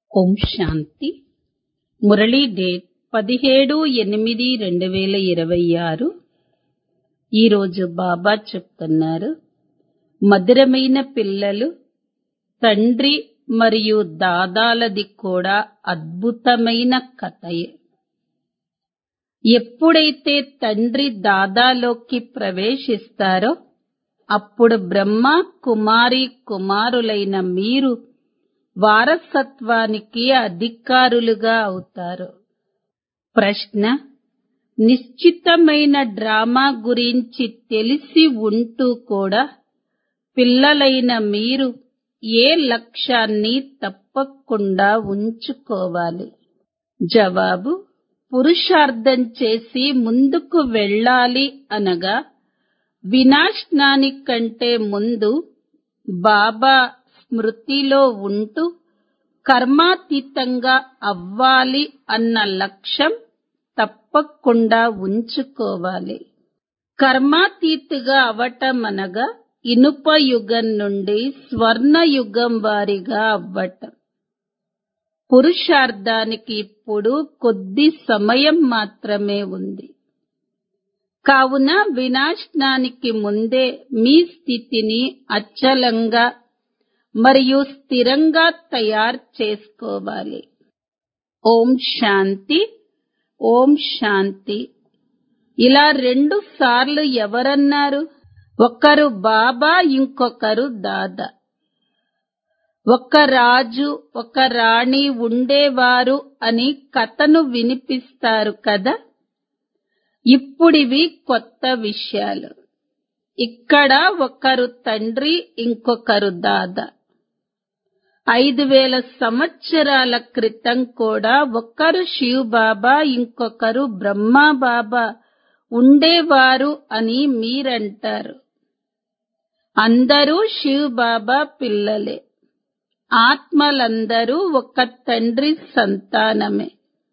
ఓం శాంతి Murali date పదిహేడు ఎనిమిది రెండు వేల ఇరవై ఆరు ఈరోజు బాబా చెప్తున్నారు మధురమైన పిల్లలు తండ్రి మరియు దాదాలది కూడా అద్భుతమైన కథయే ఎప్పుడైతే తండ్రి దాదాలోకి ప్రవేశిస్తారో అప్పుడు బ్రహ్మ కుమారి కుమారులైన మీరు వారసత్వానికి అధికారులుగా అవుతారు ప్రశ్న నిశ్చితమైన డ్రామా గురించి తెలిసి ఉంటూ కూడా పిల్లలైన మీరు ఏ లక్ష్యాన్ని తప్పకుండా ఉంచుకోవాలి జవాబు పురుషార్థం చేసి ముందుకు వెళ్ళాలి అనగా వినాశనానికంటే ముందు బాబా స్మృతిలో ఉంటూ కర్మాతీతంగా అవ్వాలి అన్న లక్ష్యం తప్పకుండా ఉంచుకోవాలి కర్మాతీతుగా అవటం అనగా ఇనుప యుగం నుండి స్వర్ణ యుగం వారిగా అవ్వటం పురుషార్థానికి ఇప్పుడు కొద్ది సమయం మాత్రమే ఉంది కావున వినాశనానికి ముందే మీ స్థితిని అచ్చలంగా మరియు స్థిరంగా తయారు చేసుకోవాలి ఓం శాంతి ఓం శాంతి ఇలా రెండు సార్లు ఎవరన్నారు ఒకరు బాబా ఇంకొకరు దాదా ఒక రాజు ఒక రాణి ఉండేవారు అని కథను వినిపిస్తారు కదా ఇప్పుడివి కొత్త విషయాలు ఇక్కడ ఒకరు తండ్రి ఇంకొకరు దాదా ఐదు వేల సంవత్సరాల క్రితం కూడా ఒకరు శివ్ బాబా ఇంకొకరు బ్రహ్మా బాబా ఉండేవారు అని మీరంటారు అందరూ శివ్ బాబా పిల్లలే ఆత్మలందరూ ఒక తండ్రి సంతానమే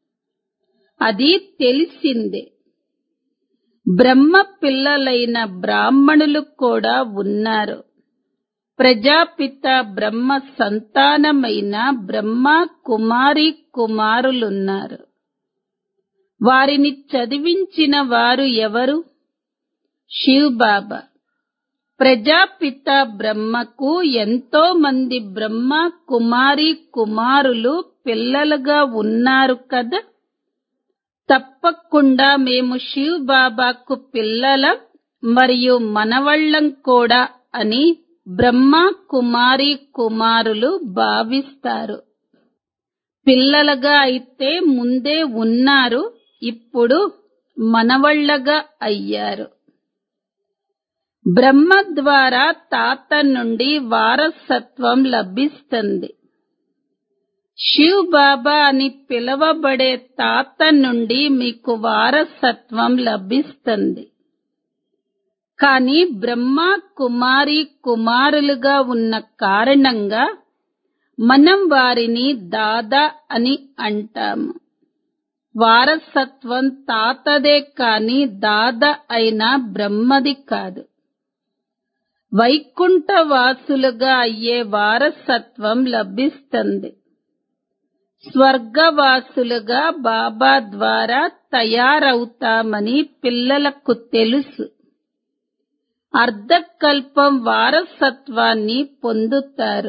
అది తెలిసిందే బ్రహ్మ పిల్లలైన బ్రాహ్మణులు కూడా ఉన్నారు ప్రజాపిత బ్రహ్మ సంతానమైన బ్రహ్మ కుమారి కుమారులున్నారు వారిని చదివించిన వారు ఎవరు శివ్ బాబా ప్రజాపిత బ్రహ్మకు ఎంతో మంది బ్రహ్మ కుమారి కుమారులు పిల్లలుగా ఉన్నారు కదా తప్పకుండా మేము శివ్ బాబాకు పిల్లలం మరియు మనవళ్ళం కూడా అని బ్రహ్మ కుమారి కుమారులు భావిస్తారు పిల్లలుగా అయితే ముందే ఉన్నారు ఇప్పుడు మనవళ్ళగా అయ్యారు బ్రహ్మ ద్వారా తాత నుండి వారసత్వం లభిస్తుంది శివ్ బాబా అని పిలవబడే తాత నుండి మీకు వారసత్వం లభిస్తుంది కానీ బ్రహ్మ కుమారి కుమారులుగా ఉన్న కారణంగా మనం వారిని దాదా అని అంటాము వారసత్వం తాతదే కాని దాద అయిన బ్రహ్మది కాదు వైకుంఠవాసులుగా అయ్యే వారసత్వం లభిస్తుంది స్వర్గవాసులుగా బాబా ద్వారా తయారవుతామని పిల్లలకు తెలుసు అర్ధకల్పం వారసత్వాన్ని పొందుతారు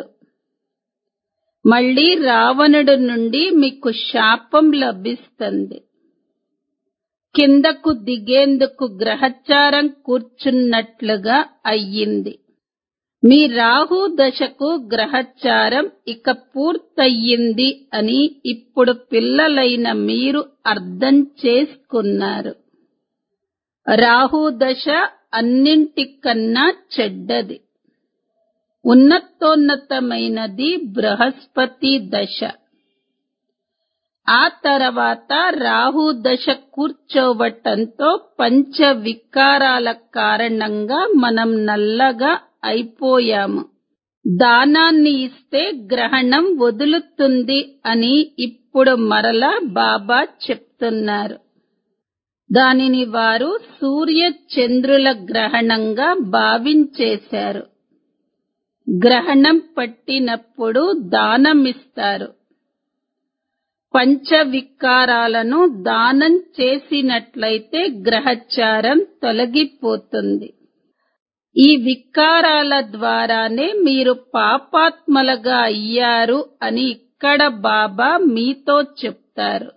మళ్ళీ రావణుడు నుండి మీకు శాపం లభిస్తుంది కిందకు దిగేందుకు గ్రహచారం కూర్చున్నట్లుగా అయ్యింది మీ రాహు దశకు గ్రహచారం ఇక పూర్తయింది అని ఇప్పుడు పిల్లలైన మీరు అర్థం చేసుకున్నారు రాహు దశ అన్నింటికన్నా చెడ్డది ఉన్నతోన్నతమైనది బృహస్పతి దశ ఆ తర్వాత రాహు దశ కూర్చోవటంతో పంచ వికారాల కారణంగా మనం నల్లగా అయిపోయాము దానాన్ని ఇస్తే గ్రహణం వదులుతుంది అని ఇప్పుడు మరలా బాబా చెప్తున్నారు దానిని వారు సూర్య చంద్రుల గ్రహణంగా భావించేశారు గ్రహణం పట్టినప్పుడు దానమిస్తారు పంచవికారాలను దానం చేసినట్లయితే గ్రహచారం తొలగిపోతుంది ఈ వికారాల ద్వారానే మీరు పాపాత్మలుగా అయ్యారు అని ఇక్కడ బాబా మీతో చెప్తారు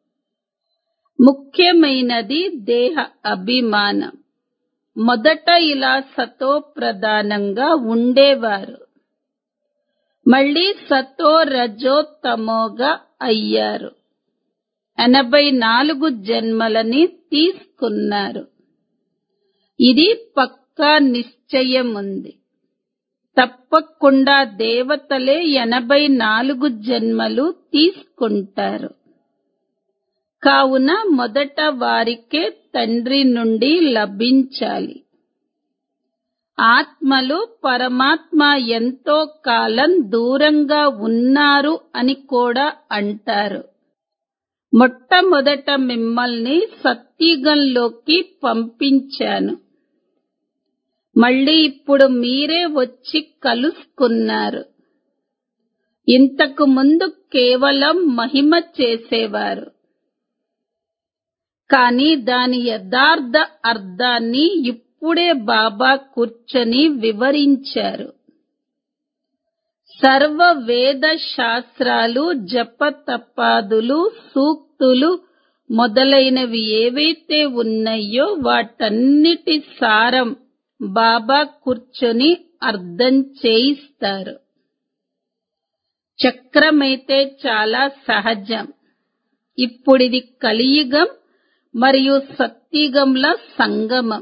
ముఖ్యమైనది దేహ అభిమానం మొదట ఇలా సతో ప్రధానంగా ఉండేవారు మళ్ళీ సతో రజో తమోగా అయ్యారు ఎనభై నాలుగు జన్మలని తీసుకున్నారు ఇది పక్కా నిశ్చయం ఉంది తప్పకుండా దేవతలే ఎనభై నాలుగు జన్మలు తీసుకుంటారు కావున మొదట వారికే తండ్రి నుండి లభించాలి ఆత్మలు పరమాత్మ ఎంతో కాలం దూరంగా ఉన్నారు అని కూడా అంటారు మొట్టమొదట మిమ్మల్ని సత్యుగంలోకి పంపించాను మళ్ళీ ఇప్పుడు మీరే వచ్చి కలుసుకున్నారు ఇంతకు ముందు కేవలం మహిమ చేసేవారు కానీ దాని యథార్థ అర్థాన్ని ఇప్పుడే బాబా కూర్చొని వివరించారు సర్వ వేద శాస్త్రాలు జపతపాదులు సూక్తులు మొదలైనవి ఏవైతే ఉన్నాయో వాటన్నిటి సారం బాబా కూర్చొని అర్థం చేయిస్తారు చక్రమైతే చాలా సహజం ఇప్పుడిది కలియుగం మరియు సత్యుగంల సంగమం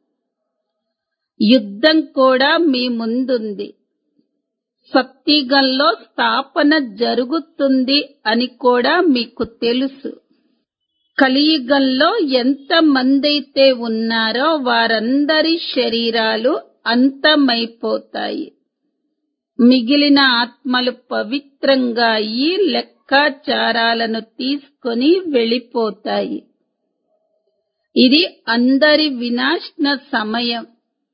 యుద్ధం కూడా మీ ముందుంది సత్యుగంలో స్థాపన జరుగుతుంది అని కూడా మీకు తెలుసు కలియుగంలో ఎంత మందైతే ఉన్నారో వారందరి శరీరాలు అంతమైపోతాయి మిగిలిన ఆత్మలు పవిత్రంగా అయ్యి లెక్కాచారాలను తీసుకొని వెళ్ళిపోతాయి ఇది అందరి వినాశన సమయం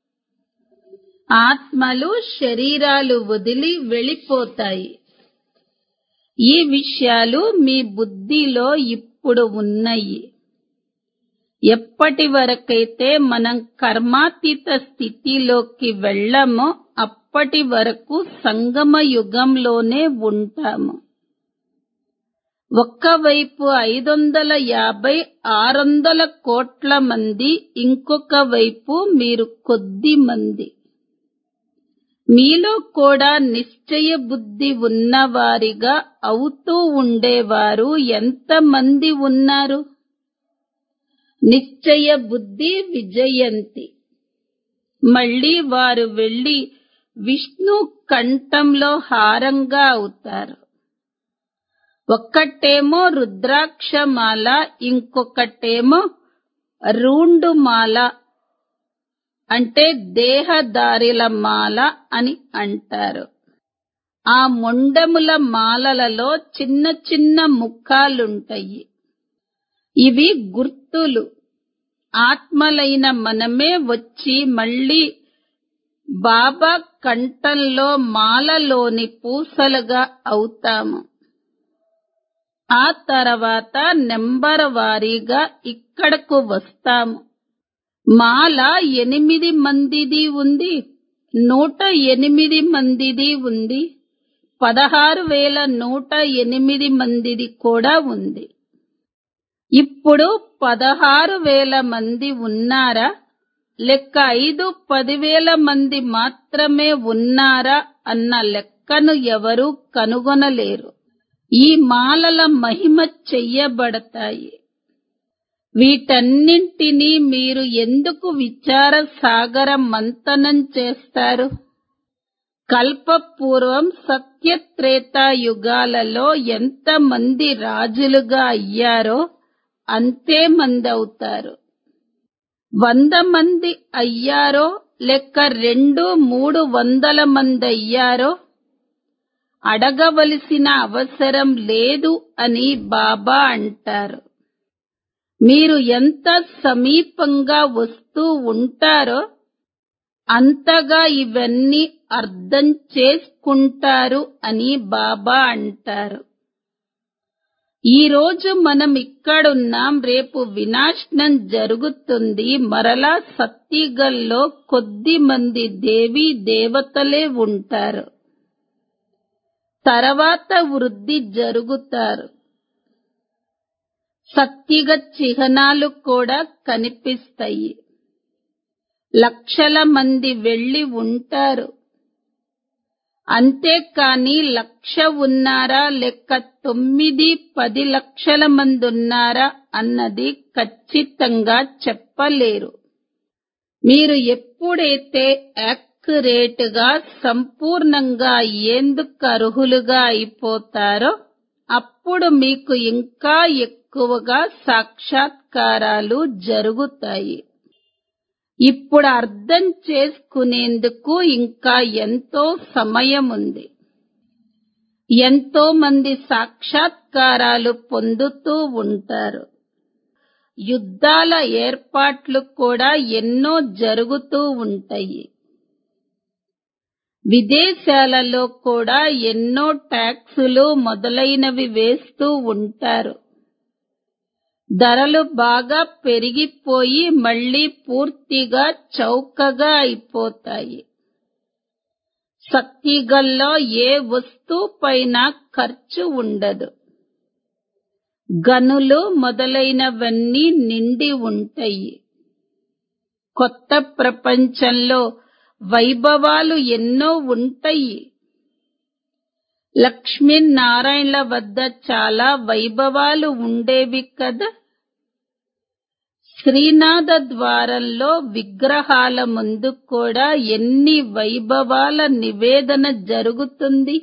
ఆత్మలు శరీరాలు వదిలి వెళ్ళిపోతాయి ఈ విషయాలు మీ బుద్ధిలో ఇప్పుడు ఉన్నాయి ఎప్పటి వరకైతే మనం కర్మాతీత స్థితిలోకి వెళ్ళమో అప్పటి వరకు సంగమ యుగంలోనే ఉంటాము ఒక్కవైపు ఐదొందల యాభై ఆరొందల కోట్ల మంది ఇంకొక వైపు మీరు కొద్ది మంది మీలో కూడా నిశ్చయ బుద్ధి ఉన్నవారిగా అవుతూ ఉండేవారు ఎంతమంది ఉన్నారు నిశ్చయ బుద్ధి విజయంతి మళ్ళీ వారు వెళ్లి విష్ణు కంఠంలో హారంగా అవుతారు ఒక్కటేమో రుద్రాక్షమాల ఇంకొకటేమో రూండుమాల అంటే దేహదారిల మాల అని అంటారు ఆ మొండముల మాలలలో చిన్న చిన్న ముఖాలుంటాయి ఇవి గుర్తులు ఆత్మలైన మనమే వచ్చి మళ్ళీ బాబా కంఠంలో మాలలోని పూసలుగా అవుతాము ఆ తర్వాత నెంబర్ వారీగా ఇక్కడకు వస్తాము మాల ఎనిమిది మందిది ఉంది నూట ఎనిమిది మందిది ఉంది పదహారు వేల నూట ఎనిమిది మందిది కూడా ఉంది ఇప్పుడు పదహారు వేల మంది ఉన్నారా లెక్క ఐదు పదివేల మంది మాత్రమే ఉన్నారా అన్న లెక్కను ఎవరూ కనుగొనలేరు ఈ మాలల మహిమ చెయ్యబడతాయి వీటన్నింటినీ మీరు ఎందుకు విచార సాగర మంతనం చేస్తారు కల్పపూర్వం సత్యత్రేతా యుగాలలో ఎంతమంది రాజులుగా అయ్యారో అంతే మంది అవుతారు వంద మంది అయ్యారో లెక్క రెండు మూడు వందల మంది అయ్యారో అడగవలసిన అవసరం లేదు అని బాబా అంటారు మీరు ఎంత సమీపంగా వస్తూ ఉంటారో అంతగా ఇవన్నీ అర్థం చేసుకుంటారు అని బాబా అంటారు ఈ రోజు మనం ఇక్కడున్నాం రేపు వినాశనం జరుగుతుంది మరలా సత్తిగల్లో కొద్ది మంది దేవీ దేవతలే ఉంటారు తర్వాత వృద్ధి జరుగుతారు సత్తిగ చిహ్నాలు కూడా కనిపిస్తాయి లక్షల మంది వెళ్లి ఉంటారు అంతేకాని లక్ష ఉన్నారా లేక తొమ్మిది పది లక్షల మంది ఉన్నారా అన్నది ఖచ్చితంగా చెప్పలేరు మీరు ఎప్పుడైతే యాక్యురేట్ గా సంపూర్ణంగా ఎందుకు అర్హులుగా అయిపోతారో అప్పుడు మీకు ఇంకా ఎక్కువగా సాక్షాత్కారాలు జరుగుతాయి ఇప్పుడు అర్థం చేసుకునేందుకు ఇంకా ఎంతో సమయం ఉంది ఎంతో మంది సాక్షాత్కారాలు పొందుతూ ఉంటారు యుద్ధాల ఏర్పాట్లు కూడా ఎన్నో జరుగుతూ ఉంటాయి విదేశాలలో కూడా ఎన్నో ట్యాక్సులు మొదలైనవి వేస్తూ ఉంటారు ధరలు బాగా పెరిగిపోయి మళ్ళీ పూర్తిగా చౌకగా అయిపోతాయి సత్తిగల్లో ఏ వస్తువు పైన ఖర్చు ఉండదు గనులు మొదలైనవన్నీ నిండి ఉంటాయి కొత్త ప్రపంచంలో వైభవాలు ఎన్నో ఉంటాయి లక్ష్మీనారాయణల వద్ద చాలా వైభవాలు ఉండేవి కదా శ్రీనాథ ద్వారంలో విగ్రహాల ముందు కూడా ఎన్ని వైభవాల నివేదన జరుగుతుంది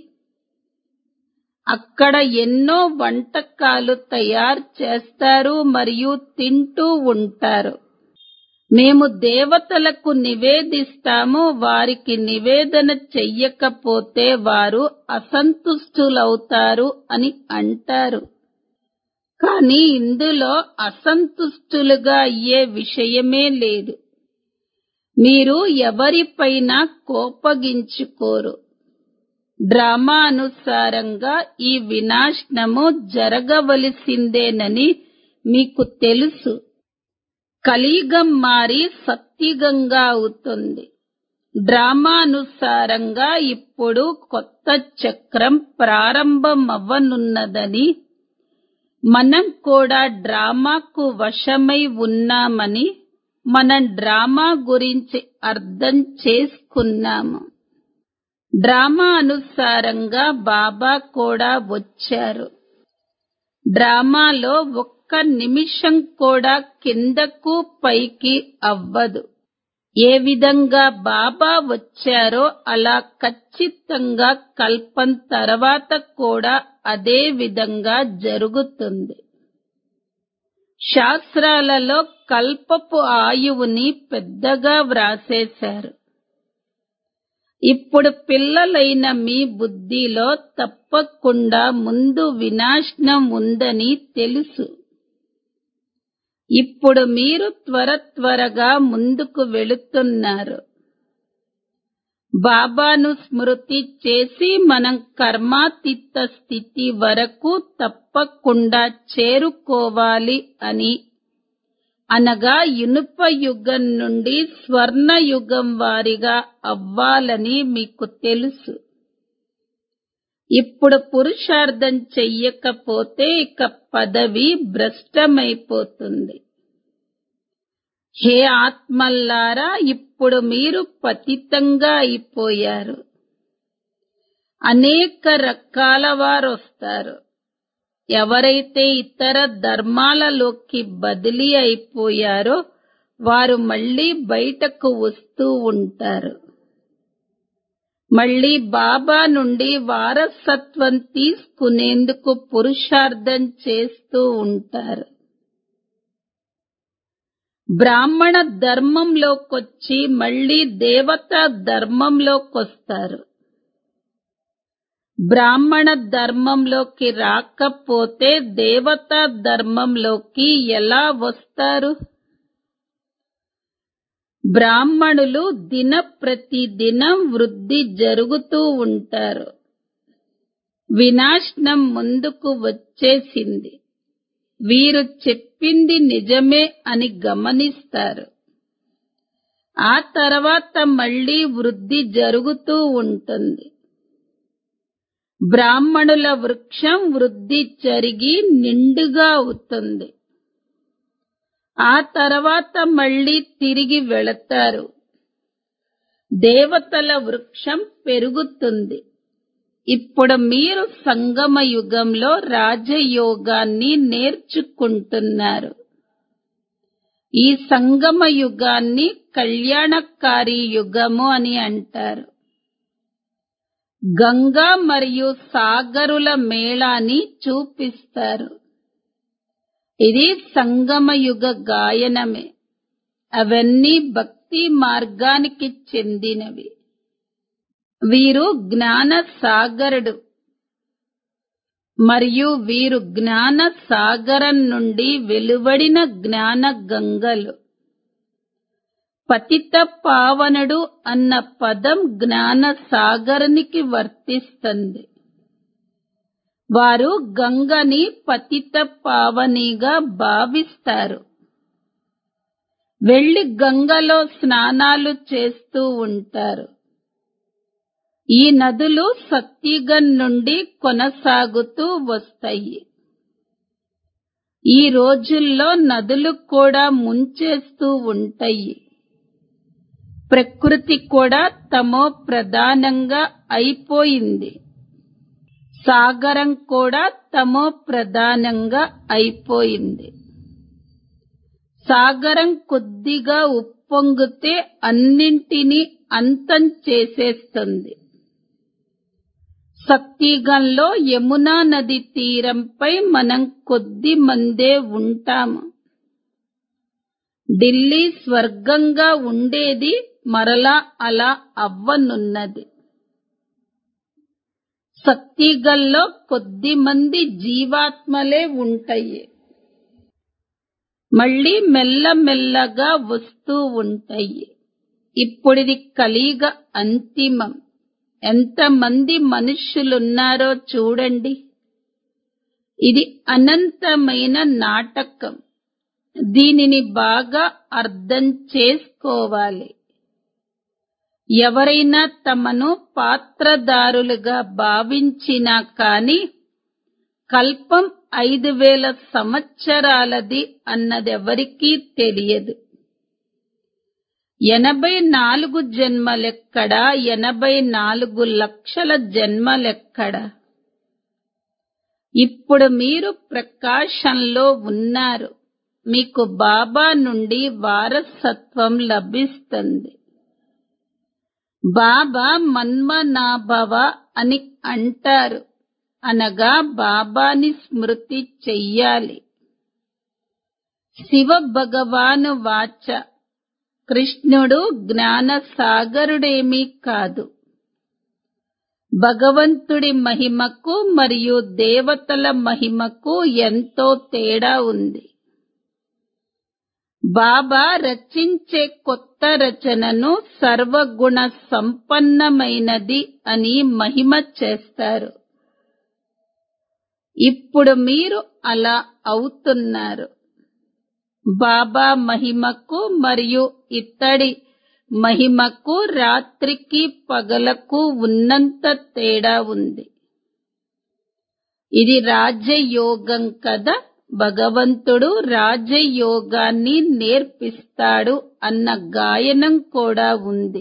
అక్కడ ఎన్నో వంటకాలు తయారు చేస్తారు మరియు తింటూ ఉంటారు మేము దేవతలకు నివేదిస్తాము వారికి నివేదన చెయ్యకపోతే వారు అసంతుష్టులవుతారు అని అంటారు కానీ ఇందులో అసంతుష్టులుగా అయ్యే విషయమే లేదు మీరు ఎవరిపైన కోపగించుకోరు డ్రామా అనుసారంగా ఈ వినాశనము జరగవలసిందేనని మీకు తెలుసు కలియుగం మారి సత్యుగంగా అవుతుంది డ్రామానుసారంగా ఇప్పుడు కొత్త చక్రం ప్రారంభమవ్వనున్నదని మనం కూడా డ్రామాకు వశమై ఉన్నామని మనం డ్రామా గురించి అర్థం చేసుకున్నాము డ్రామా అనుసారంగా బాబా కూడా వచ్చారు డ్రామాలో ఒక్క నిమిషం కూడా కిందకు పైకి అవ్వదు ఏ విధంగా బాబా వచ్చారో అలా ఖచ్చితంగా కల్పం తర్వాత కూడా అదే విధంగా జరుగుతుంది శాస్త్రాలలో కల్పపు ఆయువుని పెద్దగా వ్రాసేశారు ఇప్పుడు పిల్లలైన మీ బుద్ధిలో తప్పకుండా ముందు వినాశనం ఉందని తెలుసు ఇప్పుడు మీరు త్వర త్వరగా ముందుకు వెళుతున్నారు బాబాను స్మృతి చేసి మనం కర్మాతీత స్థితి వరకు తప్పకుండా చేరుకోవాలి అని అనగా ఇనుప యుగం నుండి స్వర్ణ యుగం వారిగా అవ్వాలని మీకు తెలుసు ఇప్పుడు పురుషార్థం చెయ్యకపోతే ఇక పదవి భ్రష్టమైపోతుంది హే ఆత్మల్లారా ఇప్పుడు మీరు పతితంగా అయిపోయారు అనేక రకాల వారు వస్తారు ఎవరైతే ఇతర ధర్మాలలోకి బదిలీ అయిపోయారో వారు మళ్ళీ బయటకు వస్తూ ఉంటారు మళ్ళీ బాబా నుండి వారసత్వం తీసుకునేందుకు పురుషార్థం చేస్తూ ఉంటారు బ్రాహ్మణ ధర్మంలోకొచ్చి మళ్ళీ దేవతా ధర్మంలోకొస్తారు బ్రాహ్మణ ధర్మంలోకి రాకపోతే దేవతా ధర్మంలోకి ఎలా వస్తారు బ్రాహ్మణులు దిన ప్రతి దినం వృద్ధి జరుగుతూ ఉంటారు వినాశనం ముందుకు వచ్చేసింది వీరు చెప్పింది నిజమే అని గమనిస్తారు ఆ తర్వాత మళ్ళీ వృద్ధి జరుగుతూ ఉంటుంది బ్రాహ్మణుల వృక్షం వృద్ధి జరిగి నిండుగా అవుతుంది ఆ తర్వాత మళ్ళీ తిరిగి వెళతారు దేవతల వృక్షం పెరుగుతుంది ఇప్పుడు మీరు సంగమ యుగంలో రాజయోగాన్ని నేర్చుకుంటున్నారు ఈ సంగమ యుగాన్ని కళ్యాణకారి యుగము అని అంటారు గంగా మరియు సాగరుల మేళాని చూపిస్తారు ఇది సంగమ యుగ గాయనమే అవన్నీ భక్తి మార్గానికి చెందినవి వీరు జ్ఞాన సాగరుడు మరియు వీరు జ్ఞాన సాగరం నుండి వెలువడిన జ్ఞాన గంగలు పతిత పావనుడు అన్న పదం జ్ఞాన సాగరునికి వర్తిస్తుంది వారు గంగని పతిత పావనిగా భావిస్తారు వెళ్లి గంగలో స్నానాలు చేస్తూ ఉంటారు ఈ నదులు సత్యుగం నుండి కొనసాగుతూ వస్తాయి ఈ రోజుల్లో నదులు కూడా ముంచేస్తూ ఉంటాయి ప్రకృతి కూడా తమో ప్రధానంగా అయిపోయింది సాగరం కూడా తమో ప్రధానంగా అయిపోయింది సాగరం కొద్దిగా ఉప్పొంగితే అన్నింటినీ అంతం చేసేస్తుంది సత్యగంలో యమునా నది తీరంపై మనం కొద్ది మందే ఉంటాము ఢిల్లీ స్వర్గంగా ఉండేది మరలా అలా అవ్వనున్నది సత్యగల్లో కొద్ది మంది జీవాత్మలే ఉంటాయి మళ్ళీ మెల్లమెల్లగా వస్తూ ఉంటాయి ఇప్పుడిది కలియుగ అంతిమం ఎంతమంది మనుష్యులున్నారో చూడండి ఇది అనంతమైన నాటకం దీనిని బాగా అర్థం చేసుకోవాలి ఎవరైనా తమను పాత్రదారులుగా భావించినా కాని కల్పం ఐదు వేల సంవత్సరాలది అన్నదెవరికీ తెలియదు ఎనభై నాలుగు జన్మలెక్కడా ఎనభై నాలుగు లక్షల జన్మలెక్కడా ఇప్పుడు మీరు ప్రకాశంలో ఉన్నారు మీకు బాబా నుండి వారసత్వం లభిస్తుంది బాబా మన్మనాభవ అని అంటారు అనగా బాబాని స్మృతి చెయ్యాలి శివ భగవాను వాచ కృష్ణుడు జ్ఞాన సాగరుడేమీ కాదు భగవంతుడి మహిమకు మరియు దేవతల మహిమకు ఎంతో తేడా ఉంది బాబా రచించే కొత్త రచనను సర్వగుణ సంపన్నమైనది అని మహిమ చేస్తారు ఇప్పుడు మీరు అలా అవుతున్నారు బాబా మహిమకు మరియు ఇత్తడి మహిమకు రాత్రికి పగలకు ఉన్నంత తేడా ఉంది ఇది రాజయోగం కదా భగవంతుడు రాజయోగాన్ని నేర్పిస్తాడు అన్న గాయనం కూడా ఉంది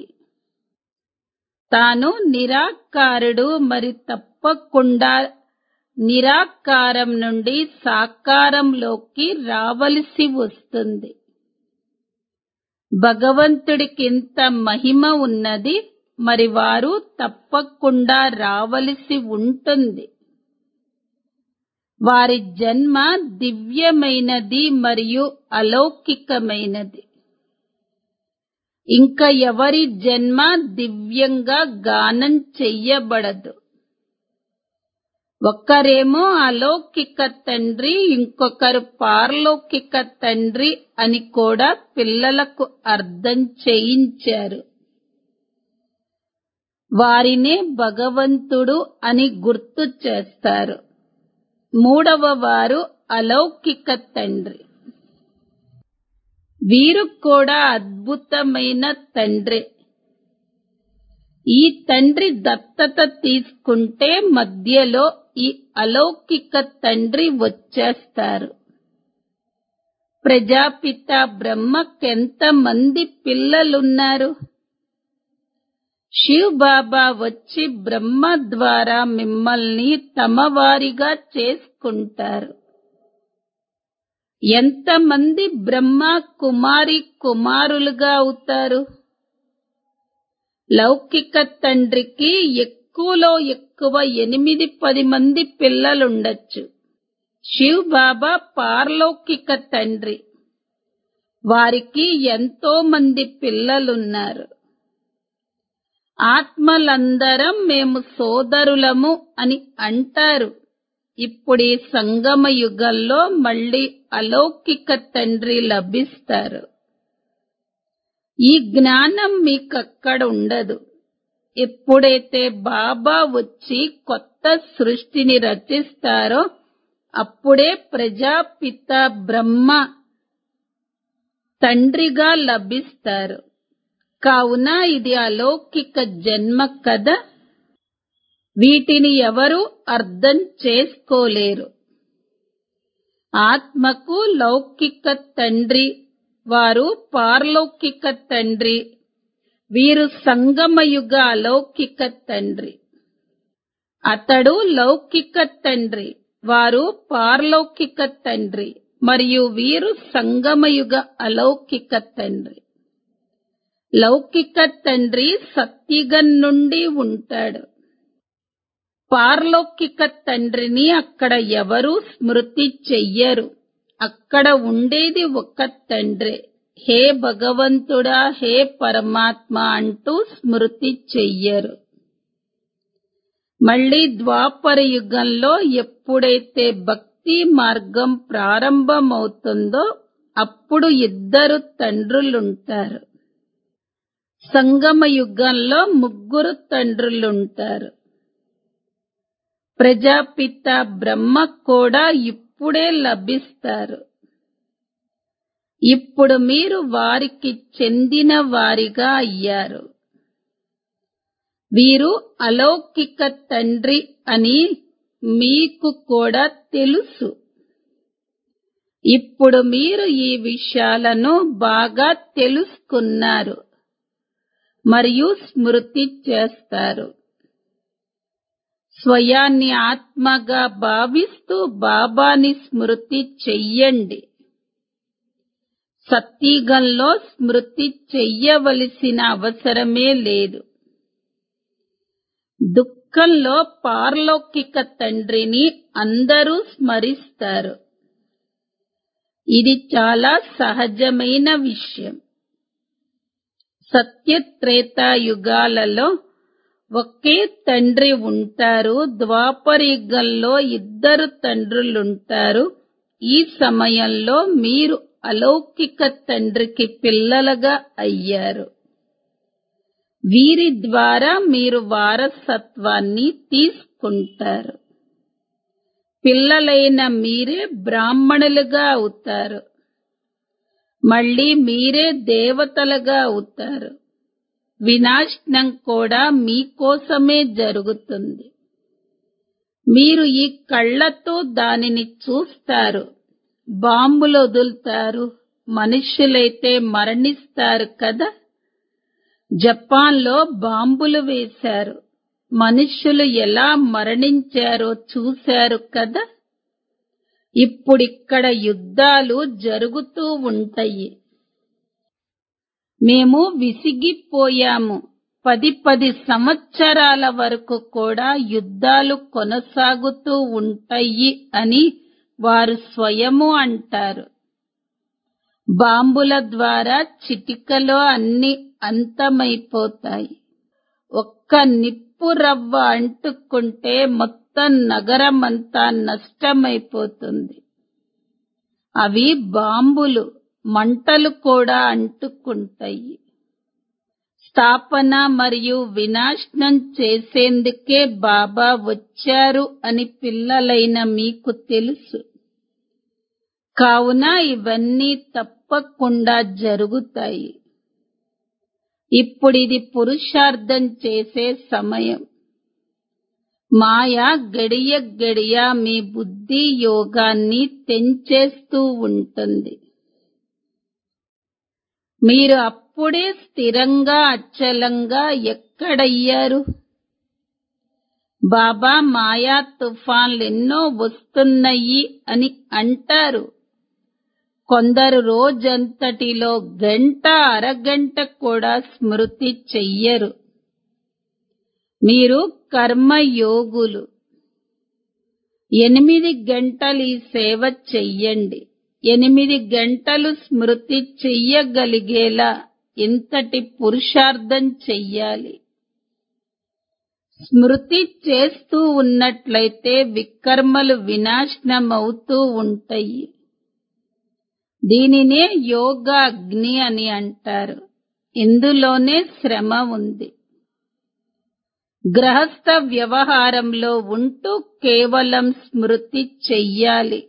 తాను నిరాకారుడు మరి తప్పకుండా నిరాకారం నుండి సాకారంలోకి రావలసి వస్తుంది భగవంతుడికింత మహిమ ఉన్నది మరి వారు తప్పకుండా రావలసి ఉంటుంది వారి జన్మ దివ్యమైనది మరియు అలౌకికమైనది ఇంకా ఎవరి జన్మ దివ్యంగా గానం చెయ్యబడదు ఒక్కరేమో అలౌకిక తండ్రి ఇంకొకరు పారలౌకిక తండ్రి అని కూడా పిల్లలకు అర్థం చేయించారు వారినే భగవంతుడు అని గుర్తు చేస్తారు మూడవ వారు అలౌకిక తండ్రి వీరు కూడా అద్భుతమైన తండ్రి ఈ తండ్రి దత్తత తీసుకుంటే మధ్యలో ఈ అలౌకిక తండ్రి వచ్చేస్తారు ప్రజాపిత బ్రహ్మకెంత మంది పిల్లలున్నారు శివ్ బాబా వచ్చి బ్రహ్మ ద్వారా మిమ్మల్ని తమ వారిగా చేసుకుంటారు ఎంతమంది బ్రహ్మ కుమారి కుమారులుగా అవుతారు లౌకిక తండ్రికి ఎక్కువలో ఎక్కువ ఎనిమిది పది మంది పిల్లలుండొచ్చు శివ్ బాబా పారలౌకిక తండ్రి వారికి ఎంతో మంది పిల్లలున్నారు ఆత్మలందరం మేము సోదరులము అని అంటారు ఇప్పుడు ఈ సంగమ యుగంలో మళ్ళీ అలౌకిక తండ్రి లభిస్తారు ఈ జ్ఞానం మీకక్కడ ఉండదు ఎప్పుడైతే బాబా వచ్చి కొత్త సృష్టిని రచిస్తారో అప్పుడే ప్రజాపిత బ్రహ్మ తండ్రిగా లభిస్తారు కావున ఇది అలౌకిక జన్మ కథ వీటిని ఎవరు అర్థం చేసుకోలేరు ఆత్మకు లౌకిక తండ్రి వారు పారలౌకిక తండ్రి వీరు సంగమయుగ అలౌకిక తండ్రి అతడు లౌకిక తండ్రి వారు పారలౌకిక తండ్రి మరియు వీరు సంగమయుగ అలౌకిక తండ్రి లౌకిక తండ్రి సత్యుగం నుండి ఉంటాడు పారలౌకిక తండ్రిని అక్కడ ఎవరూ స్మృతి చెయ్యరు అక్కడ ఉండేది ఒక్క తండ్రే హే భగవంతుడా హే పరమాత్మ అంటూ స్మృతి చెయ్యరు మళ్ళీ ద్వాపర యుగంలో ఎప్పుడైతే భక్తి మార్గం ప్రారంభమవుతుందో అప్పుడు ఇద్దరు తండ్రులుంటారు సంగమ యుగంలో ముగ్గురు తండ్రులుంటారు ప్రజాపిత బ్రహ్మ కూడా ఇప్పుడే లభిస్తారు ఇప్పుడు మీరు వారికి చెందిన వారిగా అయ్యారు వీరు అలౌకిక తండ్రి అని మీకు కూడా తెలుసు ఇప్పుడు మీరు ఈ విషయాలను బాగా తెలుసుకున్నారు మరియు స్మృతి చేస్తారు స్వయాన్ని ఆత్మగా భావిస్తూ బాబాని స్మృతి చెయ్యండి సత్యగంలో స్మృతి చెయ్యవలసిన అవసరమే లేదు దుఃఖంలో పారలౌకిక తండ్రిని అందరూ స్మరిస్తారు ఇది చాలా సహజమైన విషయం సత్యత్రేతాయుగాలలో ఒకే తండ్రి ఉంటారు ద్వాపరయుగంలో ఇద్దరు తండ్రులుంటారు ఈ సమయంలో మీరు అలౌకిక తండ్రికి పిల్లలుగా అయ్యారు వీరి ద్వారా మీరు వారసత్వాన్ని తీసుకుంటారు పిల్లలైన మీరే బ్రాహ్మణులుగా అవుతారు మళ్ళీ మీరే దేవతలుగా అవుతారు వినాశనం కూడా మీకోసమే జరుగుతుంది మీరు ఈ కళ్ళతో దానిని చూస్తారు బాంబులు వదులుతారు మనుష్యులైతే మరణిస్తారు కదా జపాన్లో బాంబులు వేశారు మనుష్యులు ఎలా మరణించారో చూశారు కదా ఇప్పుడిక్కడ యుద్ధాలు జరుగుతూ ఉంటాయి మేము విసిగిపోయాము పది పది సంవత్సరాల వరకు కూడా యుద్ధాలు కొనసాగుతూ ఉంటాయి అని వారు స్వయము అంటారు బాంబుల ద్వారా చిటికలో అన్ని అంతమైపోతాయి ఒక్క నిప్పు రవ్వ అంటుకుంటే మొత్తం నగరమంతా నష్టమైపోతుంది అవి బాంబులు మంటలు కూడా అంటుకుంటాయి స్థాపన మరియు వినాశనం చేసేందుకే బాబా వచ్చారు అని పిల్లలైన మీకు తెలుసు కావున ఇవన్నీ తప్పకుండా జరుగుతాయి ఇప్పుడిది పురుషార్థం చేసే సమయం మాయ గడియ గడియ మీ బుద్ధి యోగాన్ని తెంచేస్తూ ఉంటుంది మీరు అప్పుడే స్థిరంగా అచ్చలంగా ఎక్కడయ్యారు బాబా మాయా తుఫాన్లెన్నో వస్తున్నాయి అని అంటారు కొందరు రోజంతటిలో గంట అరగంట కూడా స్మృతి చెయ్యరు మీరు కర్మయోగులు ఎనిమిది గంటలు ఈ సేవ చెయ్యండి ఎనిమిది గంటలు స్మృతి చెయ్యగలిగేలా ఇంతటి పురుషార్థం చెయ్యాలి స్మృతి చేస్తూ ఉన్నట్లయితే వికర్మలు వినాశనమవుతూ ఉంటాయి దీనినే యోగా అగ్ని అని అంటారు ఇందులోనే శ్రమ ఉంది గ్రహస్థ వ్యవహారంలో ఉంటూ కేవలం స్మృతి చెయ్యాలి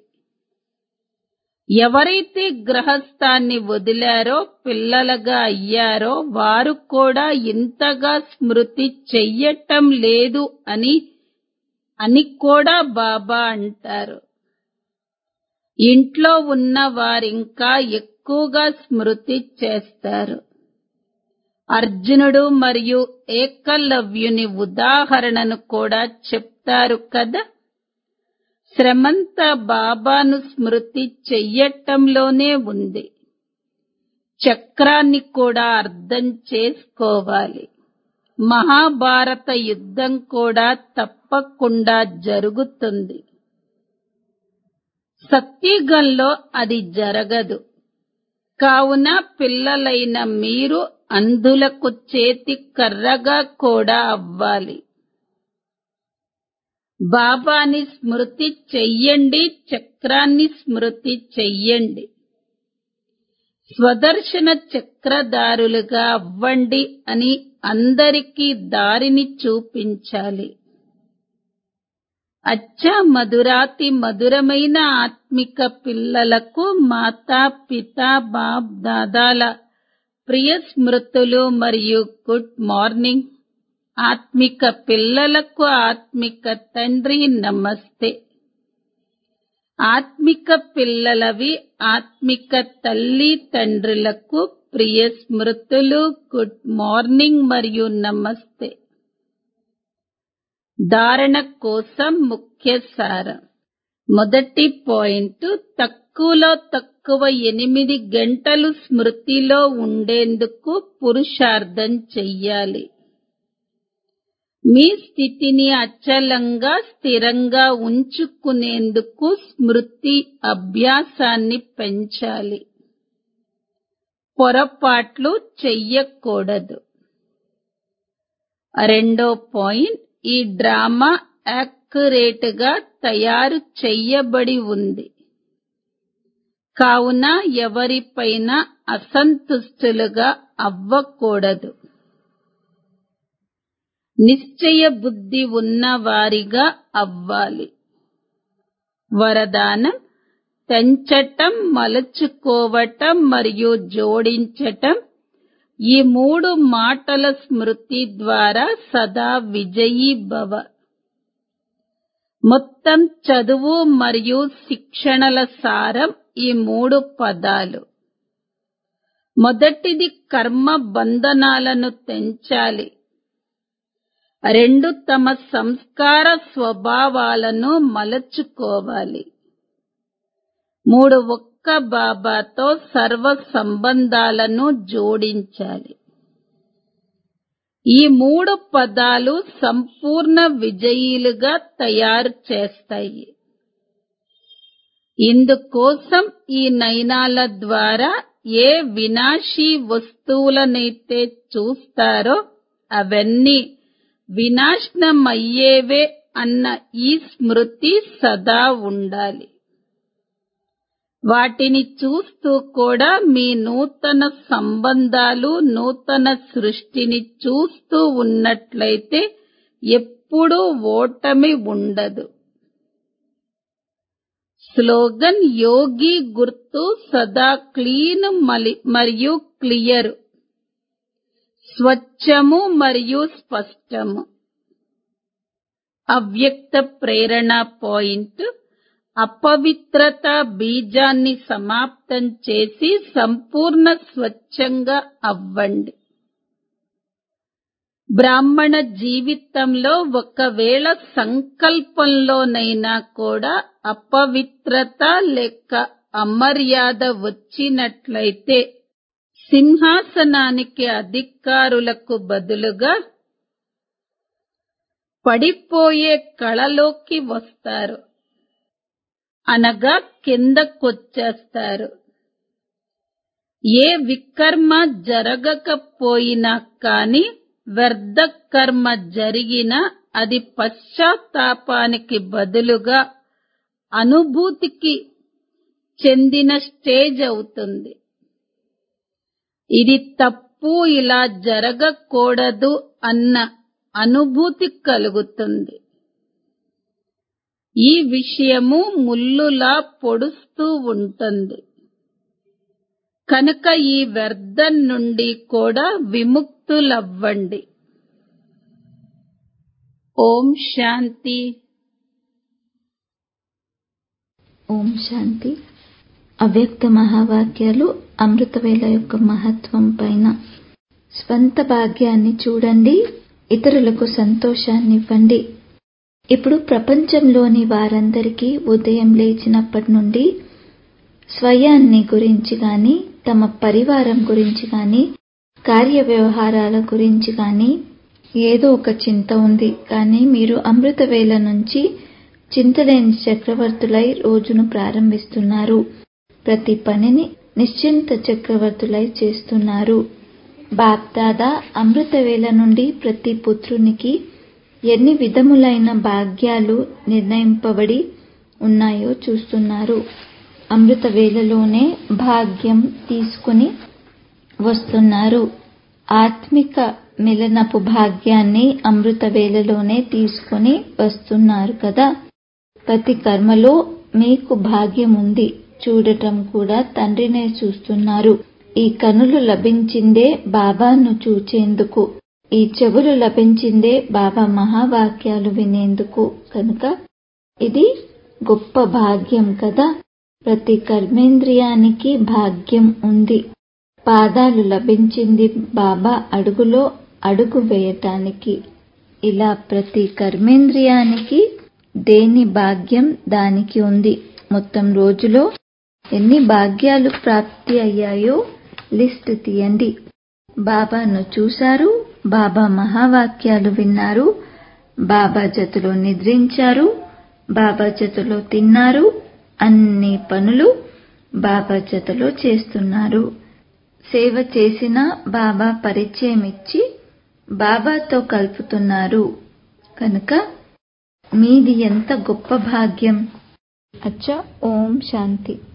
ఎవరైతే గ్రహస్థాన్ని వదిలారో పిల్లలుగా అయ్యారో వారు కూడా ఇంతగా స్మృతి చెయ్యటం లేదు అని అని కూడా బాబా అంటారు ఇంట్లో ఉన్న వారింకా ఎక్కువగా స్మృతి చేస్తారు అర్జునుడు మరియు ఏకలవ్యుని ఉదాహరణను కూడా చెప్తారు కదా శ్రమంతా బాబాను స్మృతి చెయ్యటంలోనే ఉంది చక్రాన్ని కూడా అర్థం చేసుకోవాలి మహాభారత యుద్ధం కూడా తప్పకుండా జరుగుతుంది సత్యుగంలో అది జరగదు కావున పిల్లలైన మీరు అంధులకు చేతి కర్రగా కూడా అవ్వాలి బాబాని స్మృతి చెయ్యండి చక్రాన్ని స్మృతి చెయ్యండి స్వదర్శన చక్రధారులుగా అవ్వండి అని అందరికీ దారిని చూపించాలి అచ్చా మధురాతి మధురమైన ఆత్మిక పిల్లలకు మాతా పిత బాప్ దాదాల ప్రియ స్మృతులు మరియు గుడ్ మార్నింగ్ ఆత్మిక పిల్లలకు ఆత్మిక తండ్రి నమస్తే ఆత్మిక పిల్లలవి ఆత్మిక తల్లి తండ్రులకు ప్రియ స్మృతులు గుడ్ మార్నింగ్ మరియు నమస్తే ధారణ కోసం ముఖ్య సారం మొదటి పాయింట్ తక్కువలో తక్కువ ఎనిమిది గంటలు స్మృతిలో ఉండేందుకు పురుషార్థం చెయ్యాలి మీ స్థితిని అచలంగా స్థిరంగా ఉంచుకునేందుకు స్మృతి అభ్యాసాన్ని పెంచాలి పొరపాట్లు చెయ్యకూడదు రెండో పాయింట్ ఈ డ్రామా యాక్యురేట్ గా తయారు చెయ్యబడి ఉంది కావున ఎవరిపైన అసంతుష్టులుగా అవ్వకూడదు నిశ్చయ బుద్ధి ఉన్నవారిగా అవ్వాలి వరదానం తెంచటం మలచుకోవటం మరియు జోడించటం ఈ మూడు మాటల స్మృతి ద్వారా సదా విజయీ భవ మొత్తం చదువు మరియు శిక్షణల సారం ఈ మూడు పదాలు మొదటిది కర్మ బంధనాలను తెంచాలి రెండు తమ సంస్కార స్వభావాలను మలచుకోవాలి మూడు ఒక్క బాబాతో సర్వ సంబంధాలను జోడించాలి ఈ మూడు పదాలు సంపూర్ణ విజయీలుగా తయారు చేస్తాయి ఇందుకోసం ఈ నయనాల ద్వారా ఏ వినాశీ వస్తువులనైతే చూస్తారో అవన్నీ వినాశనమయ్యేవే అన్న ఈ స్మృతి సదా ఉండాలి వాటిని చూస్తూ కూడా మీ నూతన సంబంధాలు నూతన సృష్టిని చూస్తూ ఉన్నట్లయితే ఎప్పుడూ ఓటమి ఉండదు స్లోగన్ యోగి గుర్తు సదా క్లీన్ మలి- మరియు క్లియర్ స్వచ్ఛము మరియు స్పష్టము అవ్యక్త ప్రేరణ పాయింట్ అపవిత్రత బీజాన్ని సమాప్తం చేసి సంపూర్ణ స్వచ్ఛంగా అవ్వండి బ్రాహ్మణ జీవితంలో ఒకవేళ సంకల్పంలోనైనా కూడా అపవిత్రత లేక అమర్యాద వచ్చినట్లయితే సింహాసనానికి అధికారులకు బదులుగా పడిపోయే కళలోకి వస్తారు అనగా కిందకొచ్చేస్తారు ఏ వికర్మ జరగకపోయినా కాని వ్యర్థ కర్మ జరిగినా అది పశ్చాత్తాపానికి బదులుగా అనుభూతికి చెందిన స్టేజ్ అవుతుంది ఇది తప్పు ఇలా జరగకూడదు అన్న అనుభూతి కలుగుతుంది ఈ విషయము ముల్లులా పొడుస్తూ ఉంటుంది కనుక ఈ వ్యర్థం నుండి కూడా విముక్తులవ్వండి ఓం శాంతి ఓం శాంతి అవ్యక్త మహావాక్యాలు అమృతవేళ యొక్క మహత్వం పైన స్వంత భాగ్యాన్ని చూడండి ఇతరులకు సంతోషాన్నివ్వండి ఇప్పుడు ప్రపంచంలోని వారందరికీ ఉదయం లేచినప్పటి నుండి స్వయాన్ని గురించి గాని తమ పరివారం గురించి గాని కార్య వ్యవహారాల గురించి గాని ఏదో ఒక చింత ఉంది కానీ మీరు అమృతవేళ నుంచి చింతలేని చక్రవర్తులై రోజును ప్రారంభిస్తున్నారు ప్రతి పనిని నిశ్చింత చక్రవర్తులై చేస్తున్నారు బాప్దాదా అమృతవేళ నుండి ప్రతి పుత్రునికి ఎన్ని విధములైన భాగ్యాలు నిర్ణయింపబడి ఉన్నాయో చూస్తున్నారు అమృత వేళలోనే భాగ్యం తీసుకుని వస్తున్నారు ఆత్మిక మిలనపు భాగ్యాన్ని అమృత వేళలోనే తీసుకుని వస్తున్నారు కదా ప్రతి కర్మలో మీకు భాగ్యం ఉంది చూడటం కూడా తండ్రినే చూస్తున్నారు ఈ కనులు లభించిందే బాబాను చూచేందుకు ఈ చెవులు లభించిందే బాబా మహావాక్యాలు వినేందుకు కనుక ఇది గొప్ప భాగ్యం కదా ప్రతి కర్మేంద్రియానికి భాగ్యం ఉంది పాదాలు లభించింది బాబా అడుగులో అడుగు వేయటానికి ఇలా ప్రతి కర్మేంద్రియానికి దేని భాగ్యం దానికి ఉంది మొత్తం రోజులో ఎన్ని భాగ్యాలు ప్రాప్తి అయ్యాయో లిస్ట్ తీయండి బాబాను చూశారు బాబా మహావాక్యాలు విన్నారు బాబా జతలో నిద్రించారు బాబా జతలో తిన్నారు అన్ని పనులు బాబా జతలో చేస్తున్నారు సేవ చేసిన బాబా పరిచయం ఇచ్చి బాబాతో కలుపుతున్నారు కనుక మీది ఎంత గొప్ప భాగ్యం అచ్చా ఓం శాంతి